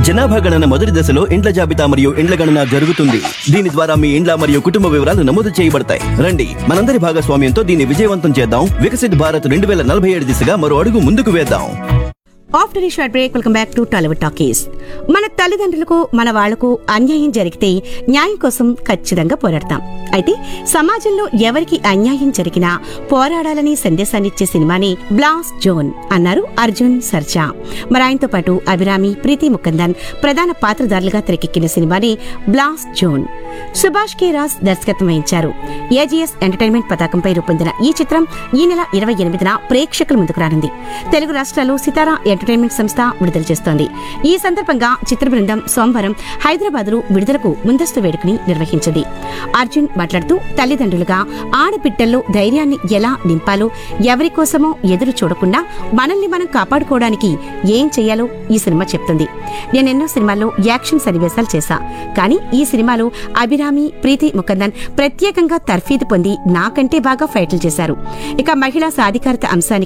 జనాభా గణన మొదటి దశలో ఇండ్ల జాబితా మరియు ఇండ్ల గణన జరుగుతుంది దీని ద్వారా మీ ఇండ్ల మరియు కుటుంబ వివరాలు నమోదు చేయబడతాయి రండి మనందరి భాగస్వామ్యంతో దీన్ని విజయవంతం చేద్దాం వికసిత్ భారత్ రెండు వేల నలభై ఏడు దిశగా మరో అడుగు ముందుకు వేద్దాం ఆఫ్టర్ ఈ short break welcome back to Tollywood talkies మన తల్లిదండ్రులకు మన వాళ్లకు అన్యాయం జరిగితే న్యాయం కోసం ఖచ్చితంగా పోరాడతాం అయితే సమాజంలో ఎవరికి అన్యాయం జరిగినా పోరాడాలని సందేశాన్నిచ్చే సినిమాని బ్లాస్ జోన్ అన్నారు అర్జున్ సర్జా మరి ఆయనతో పాటు అభిరామి ప్రీతి ముకుందన్ ప్రధాన పాత్రధారులుగా తెరకెక్కిన సినిమాని బ్లాస్ జోన్ సుభాష్ కే రాజ్ దర్శకత్వం వహించారు ఏజీఎస్ ఎంటర్టైన్మెంట్ పతాకంపై రూపొందిన ఈ చిత్రం ఈ నెల ఇరవై ఎనిమిదిన ప్రేక్షకుల ముందుకు రానుంది తెలుగు రాష్ట్రాలు సితారా ఎంటర్టైన్మెంట్ సంస్థ విడుదల చేస్తోంది ఈ సందర్భంగా చిత్ర బృందం సోమవారం హైదరాబాద్ లో విడుదలకు ముందస్తు వేడుకని నిర్వహించింది అర్జున్ మాట్లాడుతూ తల్లిదండ్రులుగా ఆడబిడ్డల్లో ధైర్యాన్ని ఎలా నింపాలో ఎవరి కోసమో ఎదురు చూడకుండా మనల్ని మనం కాపాడుకోవడానికి ఏం చేయాలో ఈ సినిమా చెప్తుంది నేనెన్నో సినిమాల్లో యాక్షన్ సన్నివేశాలు చేశా కానీ ఈ సినిమాలో అభిరామి ప్రీతి ముకుందన్ ప్రత్యేకంగా తర్ఫీదు పొంది నాకంటే బాగా ఫైట్లు చేశారు ఇక మహిళా సాధికారత అంశానికి